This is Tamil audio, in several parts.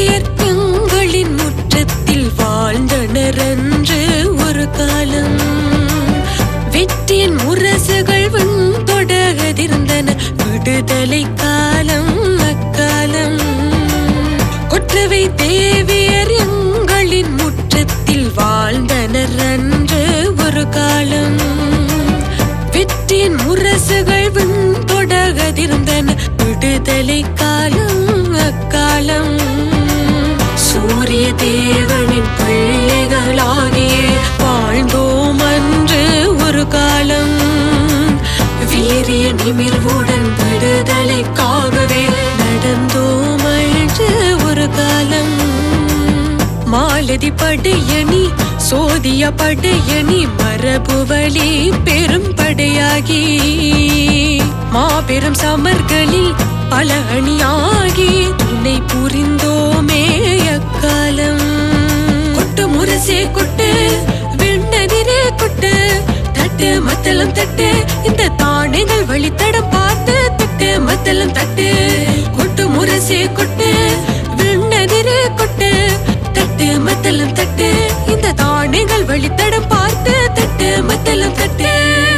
தேவியர் எங்களின் முற்றத்தில் வாழ்ந்தனர் அன்று ஒரு காலம் வெற்றியின் முரசுகள் தொடகதிர்ந்தன விடுதலை காலம் அக்காலம் கொற்றவை தேவியர் எங்களின் முற்றத்தில் வாழ்ந்தனர் அன்று ஒரு காலம் வெற்றியின் முரசுகள் தொடகதிர்ந்தன விடுதலை காலம் அக்காலம் சூரிய தேவனின் பிள்ளைகளாகிய வாழ்ந்தோம் அன்று ஒரு காலம் வீரிய நிமிர்வுடன் விடுதலைக்காகவே நடந்தோம் அன்று ஒரு காலம் மாலதி படையணி சோதிய படையணி மரபு வழி பெரும் படையாகி மாபெரும் சமர்களில் பல அணியாகி துணை புரிந்தோமே அக்காலம் கொட்டு முரசே கொட்டு விண்ணதிரே கொட்டு தட்டு மத்தளம் தட்டு இந்த தானைகள் வழித்தடம் பார்த்து தட்டு மத்தளம் தட்டு கொட்டு முரசே கொட்டு விண்ணதிரே கொட்டு தட்டு மத்தளம் தட்டு இந்த தானைகள் வழித்தடம் பார்த்து தட்டு மத்தளம் தட்டு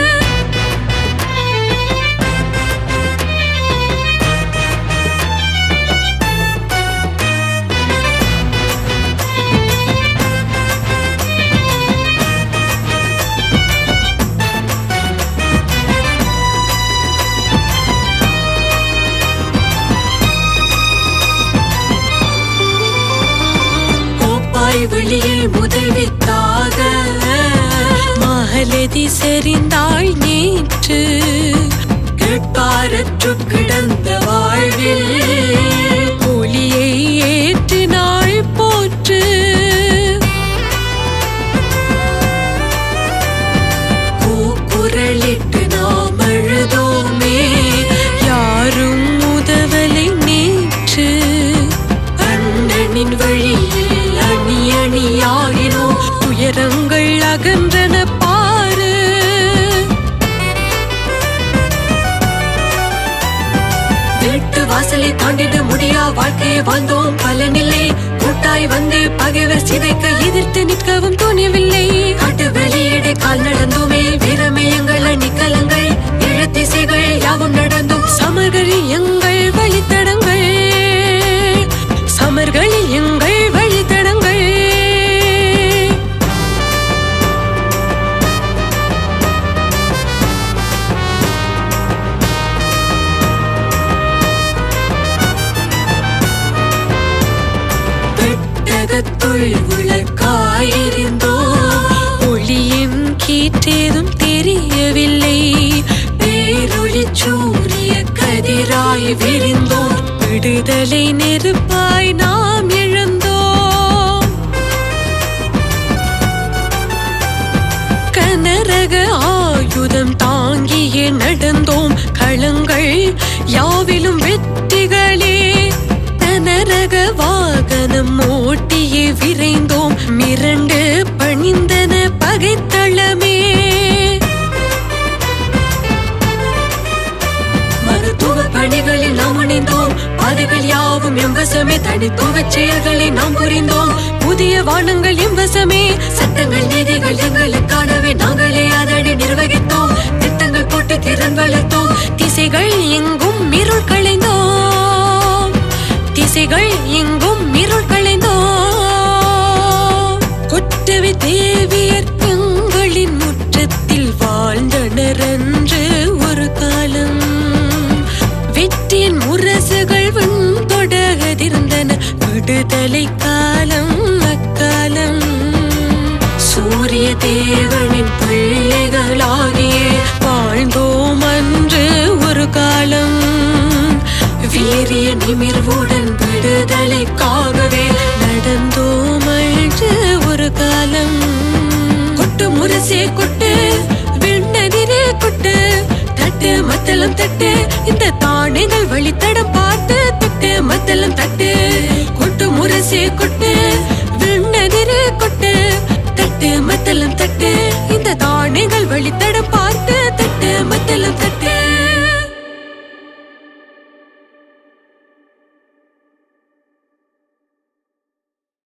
கோப்பாய் வெளியில் முதல்வித்தாக மகளதி செறிந்தாள் நேற்று கேட்பாரற்று கிடந்த வாழ்வில் ஒளியை ஏற்றினாள் போற்று கூக்குரலிட்டு நாம் அழுதோமே யாரும் உதவலை நேற்று அண்ணனின் வழியில் அணி அணியாகினோம் துயரங்கள் அகன்றன பாரு வீட்டு வாசலை தாண்டிட முடியா வாழ்க்கையை வாழ்ந்தோம் பலனில்லை கூட்டாய் வந்து பகைவர் சிதைக்க எதிர்த்து நிற்கவும் துணிவில்லை காட்டு வெளியிட கால் நடந்தோமே வீரமே எங்கள் அணிக்கலங்கள் இழத்திசைகள் யாவும் நடந்தும் சமர்களில் எங்கள் வழித்தடங்கள் சமர்களில் எங்கள் வழித்தடங்கள் பெட்டகத்துள் விளக்காயிருந்தோ ஒளியின் கீற்றேதும் தெரியவில்லை பேரொளி சூரிய கதிராய் விரிந்தோம் விடுதலை நெருப்பாய் நாம் இழந்தோம் கனரக ஆயுதம் தாங்கியே நடந்தோம் களங்கள் யாவிலும் வெற்றிகளே கனரக வாகனம் ஓட்டியே விரைந்தோம் மிரண்டு பணிந்தன பகைத்தளமே மருத்துவ பணிகளில் நாம் இணைந்தோம் பாதைகள் யாவும் எம்பசமே தனித்துவ செயல்களை நாம் புரிந்தோம் புதிய வானங்கள் எம்பசமே சட்டங்கள் நீதிகள் எங்களுக்கானவே நாங்களே அதனை நிர்வகித்தோம் திட்டங்கள் போட்டு திறன் வளர்த்தோம் திசைகள் எங்கும் இருள் களைந்தோம் திசைகள் எங்கும் இருள் களைந்தோம் கொற்றவை தேவியர் எங்களின் முற்றத்தில் வாழ்ந்தனர் அன்று ஒரு காலம் வெற்றியின் முரசுகள் தொடகதிர்ந்தன விடுதலை காலம் அக்காலம் சூரிய தேவனின் பிள்ளைகளாகிய வாழ்ந்தோம் அன்று ஒரு காலம் வீரிய நிமிர்வுடன் விடுதலைக்காகவே நடந்தோம் அன்று ஒரு காலம் கொட்டு முரசே கொட்டு விண்ணதிரே கொட்டு தட்டு மத்தளம் தட்டு இந்த தானைகள் வழித்தடம் பார்த்து தட்டு மத்தளம் தட்டு கொட்டு முரசே கொட்டு விண்ணதிரே கொட்டு தட்டு மத்தளம் தட்டு இந்த தானைகள் வழித்தடம் பார்த்து